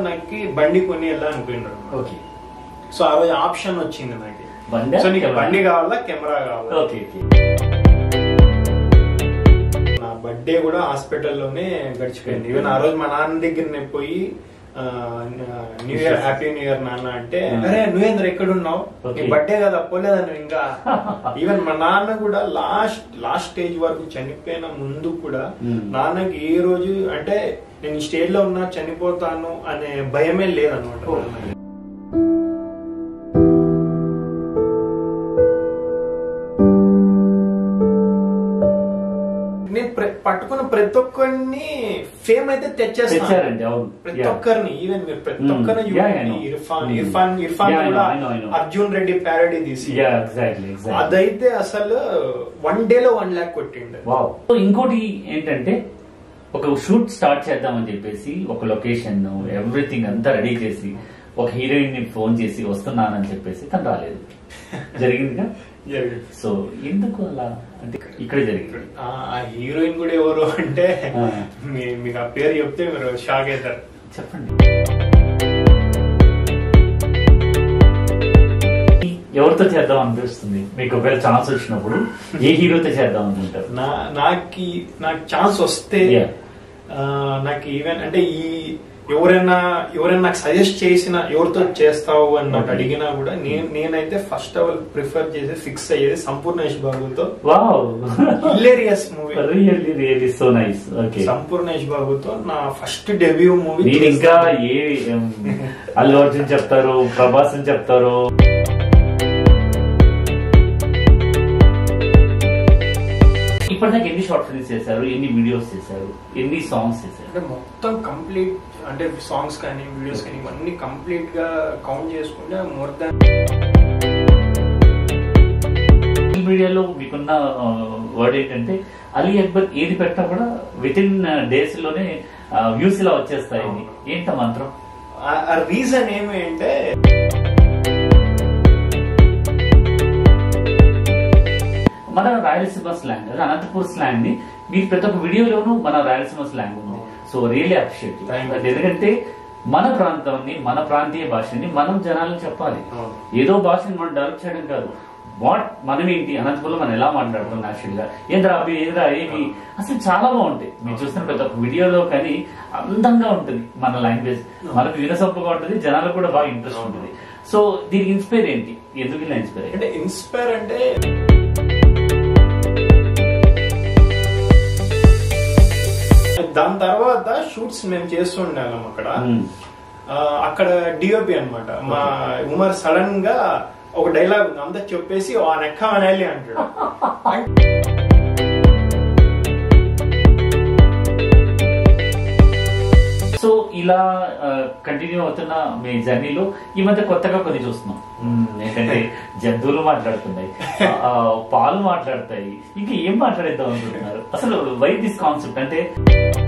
నాకు బండి కొని వెళ్ళా అనుకున్నారు ఓకే సో ఆ రోజు ఆప్షన్ వచ్చింది నాకు బండా? సో నీకు కెమెరా? బండి కావాలా కెమెరా కావాలా ఓకే ఓకే నా బర్త్డే కూడా హాస్పిటల్లోనే గడిచిపోయింది ఈవెన్ ఆ రోజు మా నాన్న దగ్గర నేను పోయి ఆ, new year happy new year నాన్న అంటే Hmm. అరే నువ్వేంద్ర ఎక్కడున్నావు Okay. నీ బర్త్డే కదా పోలేదా నువ్వు ఇంకా ఈవెన్ మా నాన్న కూడా లాస్ట్ లాస్ట్ స్టేజ్ వరకు చనిపోయిన ముందు కూడా Hmm. నాన్నకి ఏ రోజు అంటే నేను ఈ స్టేజ్ లో ఉన్నా చనిపోతాను అనే భయమే లేదనమాట Oh. నాన్నకి. నేను ప్ర- పట్టుకున్న ప్రతి ఒక్కరిని ఫేమ్ అయితే తెచ్చేస్తాను తెచ్చారండి అవును ప్రతి Yeah. ఒక్కరిని ఈవెన్ మీరు ప్రతి Hmm. ఒక్కరిని Yeah, I చూడండి know. Irfan Hmm. Irfan Irfan Yeah, I know, కూడా I know, I know. Arjun Reddy parody తీసి యా ఎగ్జాక్ట్లీ ఎగ్జాక్ట్లీ అదైతే అసలు వన్ డే లో వన్ లాక్ కొట్టిండు వావ్ సో ఇంకోటి ఏంటంటే ఒక షూట్ స్టార్ట్ చేద్దామని చెప్పేసి ఒక లొకేషన్ ఎవ్రీథింగ్ అంతా రెడీ చేసి ఒక హీరోయిన్ ని ఫోన్ చేసి వస్తున్నానని చెప్పేసి తను రాలేదు జరిగిందిగా జరిగింది. సో ఎందుకు అలా అంటే ఇక్కడే జరిగింది ఆ ఆ హీరోయిన్ కూడా ఎవరు అంటే Ah. మీ- మీకు ఆ పేరు చెప్తే మీరు షాక్ అవుతారు చెప్పండి ఎవరితో చేద్దాం అనిపిస్తుంది మీకు ఒకవేళ ఛాన్స్ వచ్చినప్పుడు ఏ హీరోతో చేద్దాం అనుకుంటారు నా నాకు నాకు ఛాన్స్ వస్తే Yeah. ఆ, నాకు ఈవెన్ అంటే ఈ ఎవరైనా ఎవరైనా నాకు సజెస్ట్ చేసిన ఎవరితో చేస్తావు అని నాకు Okay. అడిగినా కూడా నేను నేనైతే ఫస్ట్ ఆఫ్ ఆల్ ప్రిఫర్ చేసి ఫిక్స్ అయ్యేది సంపూర్ణేష్ బాబుతో wow hilarious movie really really so nice okay Sampoornesh బాబుతో నా ఫస్ట్ డెబ్యూ మూవీ నేను ఇంకా ఏ ఏం, అల్లు అర్జున్ చెప్తారు ప్రభాస్ అని చెప్తారు ఇప్పటిదాకా ఎన్ని షార్ట్ ఫిల్మ్స్ చేశారు ఎన్ని వీడియోస్ చేశారు ఎన్ని సాంగ్స్ చేశారు అంటే మొత్తం కంప్లీట్ అంటే సాంగ్స్ కానీ వీడియోస్ కానీ ఇవన్నీ కంప్లీట్ గా కౌంట్ చేసుకుంటే మోర్ దాన్ సోషల్ మీడియాలో మీకున్న వర్డ్ ఏంటంటే అలీ అక్బర్ ఏది పెట్టా కూడా విత్ ఇన్ డేస్ లోనే వ్యూస్ ఇలా వచ్చేస్తాయి ఏంట మంత్రం ఆ రీజన్ ఏమి అంటే మన రాయలసీమ స్లాంగ్ అదే అనంతపూర్ స్లాంగ్ ని మీరు ప్రతి ఒక్క వీడియోలోనూ మన రాయలసీమ స్లాంగ్ ఉంది so really appreciate Thank you. ఎందుకంటే మన ప్రాంతాన్ని మన ప్రాంతీయ భాషని మనం జనాలకు చెప్పాలి అవును. ఏదో భాషని మనం డెవలప్ చేయడం కాదు వాట్ మనం ఏంటి అనంతపురంలో మనం ఎలా మాట్లాడుతాం నేచురల్ గా ఏంద్రా అవి ఏంద్రా ఏవి అసలు చాలా బాగుంటాయి మీరు చూస్తున్న ప్రతి ఒక్క వీడియోలో కానీ అందంగా ఉంటుంది మన లాంగ్వేజ్ మనకు వినసొంపుగా ఉంటుంది జనాలకు కూడా బాగా ఇంట్రెస్ట్ ఉంటుంది సో దీనికి ఇన్స్పైర్ ఏంటి ఎందుకు ఇలా ఇన్స్పైర్ అంటే ఇన్స్పైర్ అంటే దాని తర్వాత షూట్స్ మేము చేస్తుండాము అక్కడ ఆ, అక్కడ డిఓపి అన్నమాట మా ఉమర్ సడన్ గా ఒక డైలాగ్ ఉంది అంతా చెప్పేసి ఆ నెక్క అనాలి అంటాడు సో ఇలా కంటిన్యూ అవుతున్న మీ జర్నీలో ఈ మధ్య కొత్తగా కొన్ని చూస్తున్నాం మ్మ్, ఏంటంటే జంతువులు మాట్లాడుతున్నాయి ఆ, ఆ, పాలు మాట్లాడతాయి ఇంకా ఏం మాట్లాడేద్దాం అనుకుంటున్నారు అసలు వై దిస్ కాన్సెప్ట్ అంటే